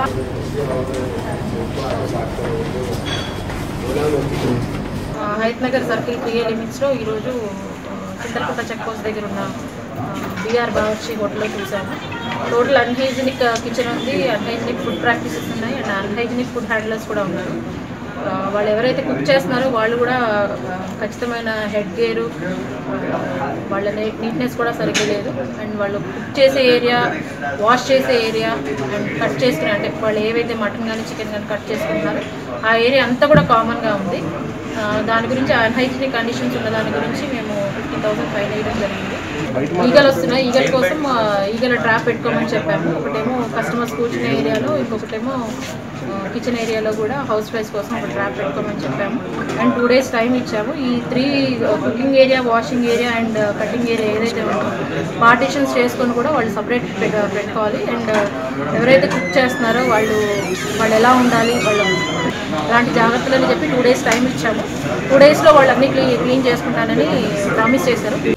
ఆ, Hayath Nagar circle PA లిమిట్స్లో ఈరోజు ఆ, చింతలకుంట చెక్ పోస్ట్ దగ్గర ఉన్న బీఆర్ బావర్చి హోటల్లో చూసాము టోటల్ అన్హైజీనిక్ కిచెన్ ఉంది అన్హైజీనిక్ ఫుడ్ ప్రాక్టీసెస్ ఉన్నాయి అండ్ అన్హైజీనిక్ ఫుడ్ హ్యాండ్లర్స్ కూడా ఉన్నారు ఆ, వాళ్ళు ఎవరైతే కుక్ చేస్తున్నారో వాళ్ళు కూడా ఆ, ఖచ్చితమైన హెడ్ గేరు వాళ్ళ నీట్నెస్ కూడా సరిగ్గా లేదు అండ్ వాళ్ళు కుక్ చేసే ఏరియా వాష్ చేసే ఏరియా అండ్ కట్ చేసుకునే అంటే వాళ్ళు ఏవైతే మటన్ కానీ చికెన్ కానీ కట్ చేసుకుంటున్నారో ఆ ఏరియా అంతా కూడా కామన్గా ఉంది ఆ, దాని గురించి అన్హైజీనిక్ కండిషన్స్ ఉన్న దాని గురించి మేము ఫిఫ్టీ థౌసండ్ ఫైన్ వేయడం జరిగింది ఈగలు వస్తున్నాయి ఈగల కోసం ఆ, ఈగల ట్రాప్ పెట్టుకోమని చెప్పాము ఒకటేమో కస్టమర్స్ కూర్చునే ఏరియాలో ఇంకొకటేమో కిచెన్ ఏరియాలో కూడా హౌస్ వైఫ్ కోసం ఒక ట్రాప్ పెట్టుకోమని చెప్పాము అండ్ టూ డేస్ టైం ఇచ్చాము ఈ three cooking area washing area and cutting area ఏదైతే ఉందో పార్టీషన్స్ చేసుకొని కూడా వాళ్ళు సపరేట్ పెట్టుకోవాలి అండ్ ఎవరైతే కుక్ చేస్తున్నారో వాళ్ళు వాళ్ళు ఎలా ఉండాలి వాళ్ళు అలాంటి జాగ్రత్తలని చెప్పి టూ డేస్ టైం ఇచ్చాము టూ డేస్లో వాళ్ళు అన్ని క్లీన్ క్లీన్ చేసుకుంటానని ప్రామిస్ చేశారు